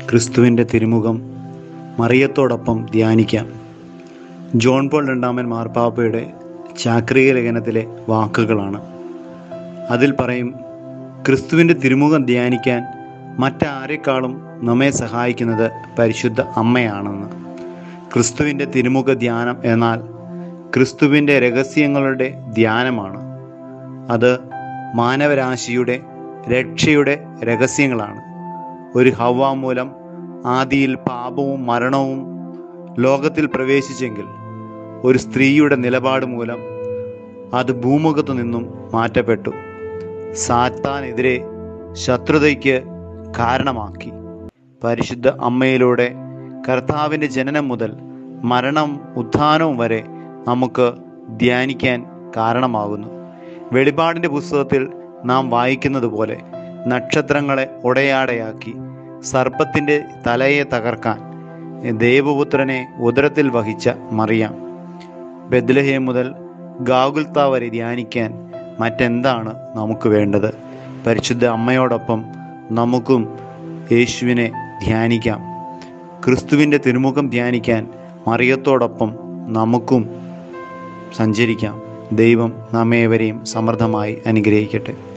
ക്രിസ്തുവിൻ്റെ തിരുമുഖം മറിയത്തോടൊപ്പം ധ്യാനിക്കാം ജോൺ പോൾ രണ്ടാമൻ മാർപ്പാപ്പയുടെ ചാക്രിക ലേഖനത്തിലെ വാക്കുകളാണ് അതിൽ പറയും ക്രിസ്തുവിൻ്റെ തിരുമുഖം ധ്യാനിക്കാൻ മറ്റാരെക്കാളും നമ്മെ സഹായിക്കുന്നത് പരിശുദ്ധ അമ്മയാണെന്ന് ക്രിസ്തുവിൻ്റെ തിരുമുഖ ധ്യാനം എന്നാൽ ക്രിസ്തുവിൻ്റെ രഹസ്യങ്ങളുടെ ധ്യാനമാണ് അത് മാനവരാശിയുടെ രക്ഷയുടെ രഹസ്യങ്ങളാണ് ഒരു ഹവ മൂലം ആദിയിൽ പാപവും മരണവും ലോകത്തിൽ പ്രവേശിച്ചെങ്കിൽ ഒരു സ്ത്രീയുടെ നിലപാട് മൂലം അത് ഭൂമുഖത്തു നിന്നും മാറ്റപ്പെട്ടു സാത്താനെതിരെ ശത്രുതയ്ക്ക് കാരണമാക്കി പരിശുദ്ധ അമ്മയിലൂടെ കർത്താവിൻ്റെ ജനനം മുതൽ മരണം ഉത്ഥാനവും വരെ നമുക്ക് ധ്യാനിക്കാൻ കാരണമാകുന്നു വെളിപാടിൻ്റെ പുസ്തകത്തിൽ നാം വായിക്കുന്നത് പോലെ നക്ഷത്രങ്ങളെ ഉടയാടയാക്കി സർപ്പത്തിൻ്റെ തലയെ തകർക്കാൻ ദേവപുത്രനെ ഉദരത്തിൽ വഹിച്ച മറിയാം ബദ്ലഹേം മുതൽ ഗാഗുൽത്ത വരെ ധ്യാനിക്കാൻ മറ്റെന്താണ് നമുക്ക് വേണ്ടത് പരിശുദ്ധ അമ്മയോടൊപ്പം നമുക്കും യേശുവിനെ ധ്യാനിക്കാം ക്രിസ്തുവിൻ്റെ തിരുമുഖം ധ്യാനിക്കാൻ മറിയത്തോടൊപ്പം നമുക്കും സഞ്ചരിക്കാം ദൈവം നമ്മേവരെയും സമൃദ്ധമായി അനുഗ്രഹിക്കട്ടെ